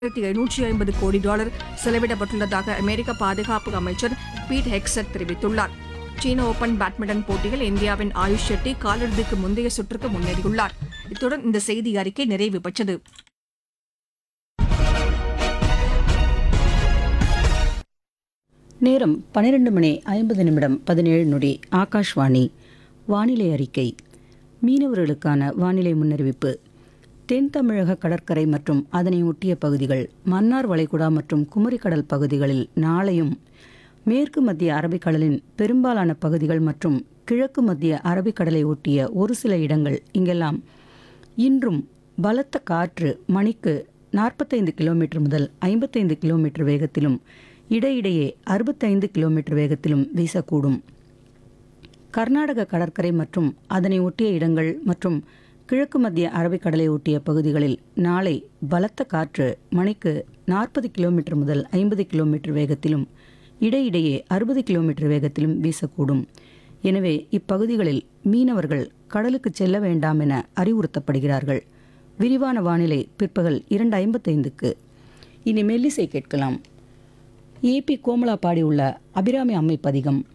ஆயிரத்தி எழுநூற்றி ஐம்பது கோடி டாலர் செலவிடப்பட்டுள்ளதாக அமெரிக்க பாதுகாப்பு அமைச்சர் பீட் ஹெக்ஸட் தெரிவித்துள்ளார் சீன ஓபன் பேட்மிண்டன் போட்டியில் இந்தியாவின் ஆயுஷ் ஷெட்டி காலிறுதிக்கு முந்தைய சுற்றுக்கு முன்னேறியுள்ளார் இத்துடன் இந்த செய்தி அறிக்கை நிறைவு பெற்றது நேரம் பன்னிரண்டு மணி ஐம்பது நிமிடம் பதினேழு நொடி ஆகாஷ்வாணி வானிலை அறிக்கை மீனவர்களுக்கான வானிலை முன்னறிவிப்பு தென் தமிழக கடற்கரை மற்றும் அதனை ஒட்டிய பகுதிகள் மன்னார் வளைகுடா மற்றும் குமரிக்கடல் பகுதிகளில் நாளையும் மேற்கு மத்திய அரபிக்கடலின் பெரும்பாலான பகுதிகள் மற்றும் கிழக்கு மத்திய அரபிக்கடலை ஒட்டிய ஒரு சில இடங்கள் இங்கெல்லாம் இன்றும் பலத்த காற்று மணிக்கு நாற்பத்தைந்து கிலோமீட்டர் முதல் ஐம்பத்தைந்து கிலோமீட்டர் வேகத்திலும் இடையிடையே அறுபத்தைந்து கிலோமீட்டர் வேகத்திலும் வீசக்கூடும் கர்நாடக கடற்கரை மற்றும் அதனை ஒட்டிய இடங்கள் மற்றும் கிழக்கு மத்திய அரபிக்கடலை ஒட்டிய பகுதிகளில் நாளை பலத்த காற்று மணிக்கு நாற்பது கிலோமீட்டர் முதல் ஐம்பது கிலோமீட்டர் வேகத்திலும் இடையிடையே அறுபது கிலோமீட்டர் வேகத்திலும் வீசக்கூடும் எனவே இப்பகுதிகளில் மீனவர்கள் கடலுக்கு செல்ல வேண்டாம் என அறிவுறுத்தப்படுகிறார்கள் விரிவான வானிலை பிற்பகல் இரண்டு ஐம்பத்தைந்துக்கு இனி மெல்லிசை கேட்கலாம் ஏபி கோமலா பாடியுள்ள அபிராமி அம்மை பதிகம்